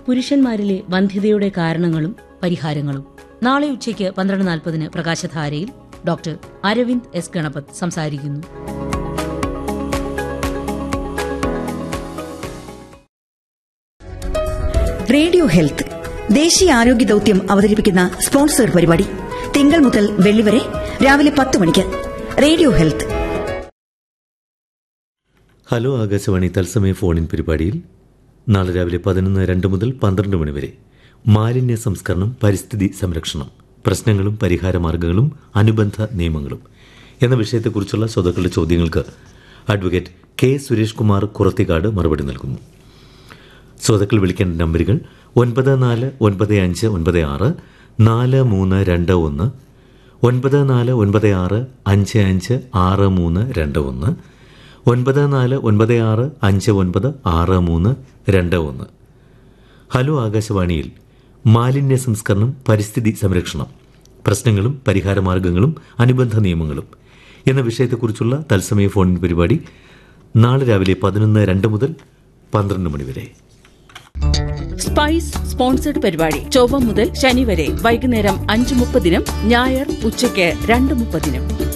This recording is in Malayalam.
പുരുഷന്മാരിലെ വന്ധ്യതയുടെ കാരണങ്ങളും പരിഹാരങ്ങളും നാളെ ഉച്ചയ്ക്ക് പന്ത്രണ്ട് നാൽപ്പതിന് പ്രകാശധാരയിൽ ഡോക്ടർ അരവിന്ദ് എസ് ഗണപത് സംസാരിക്കുന്നു റേഡിയോ ഹെൽത്ത് ദേശീയ ആരോഗ്യ ദൌത്യം അവതരിപ്പിക്കുന്ന സ്പോൺസർ പരിപാടി തിങ്കൾ മുതൽ വെള്ളി വരെ രാവിലെ പത്ത് മണിക്ക് റേഡിയോ ഹെൽത്ത് ഹലോ ആകാശവാണി തത്സമയ ഫോണിൻ പരിപാടിയിൽ നാളെ രാവിലെ പതിനൊന്ന് രണ്ട് മുതൽ പന്ത്രണ്ട് മണി വരെ മാലിന്യ സംസ്കരണം പരിസ്ഥിതി സംരക്ഷണം പ്രശ്നങ്ങളും പരിഹാര മാർഗങ്ങളും അനുബന്ധ നിയമങ്ങളും എന്ന വിഷയത്തെക്കുറിച്ചുള്ള ശ്രോതാക്കളുടെ ചോദ്യങ്ങൾക്ക് അഡ്വക്കേറ്റ് കെ സുരേഷ് കുമാർ കുറത്തിക്കാട് മറുപടി നൽകുന്നു ശ്രോതാക്കൾ വിളിക്കേണ്ട നമ്പറുകൾ ഒൻപത് നാല് ഒൻപത് അഞ്ച് ഒൻപത് ആറ് നാല് മൂന്ന് രണ്ട് ഒന്ന് ഒൻപത് നാല് ഒൻപത് ആറ് അഞ്ച് അഞ്ച് ആറ് മൂന്ന് രണ്ട് ഒന്ന് ഒൻപത് നാല് ഒൻപത് ആറ് അഞ്ച് ഒൻപത് ആറ് മൂന്ന് രണ്ട് ഒന്ന് ഹലോ ആകാശവാണിയിൽ മാലിന്യ സംസ്കരണം പരിസ്ഥിതി സംരക്ഷണം പ്രശ്നങ്ങളും പരിഹാരമാർഗങ്ങളും അനുബന്ധ നിയമങ്ങളും എന്ന വിഷയത്തെക്കുറിച്ചുള്ള തത്സമയ ഫോൺ പരിപാടി നാളെ രാവിലെ പതിനൊന്ന് രണ്ട് മുതൽ പന്ത്രണ്ട് മണി വരെ സ്പൈസ് സ്പോൺസർഡ് പരിപാടി ചൊവ്വ മുതൽ ശനി വരെ വൈകുന്നേരം അഞ്ച് മുപ്പതിനും ഞായർ ഉച്ചയ്ക്ക് രണ്ട് മുപ്പതിനും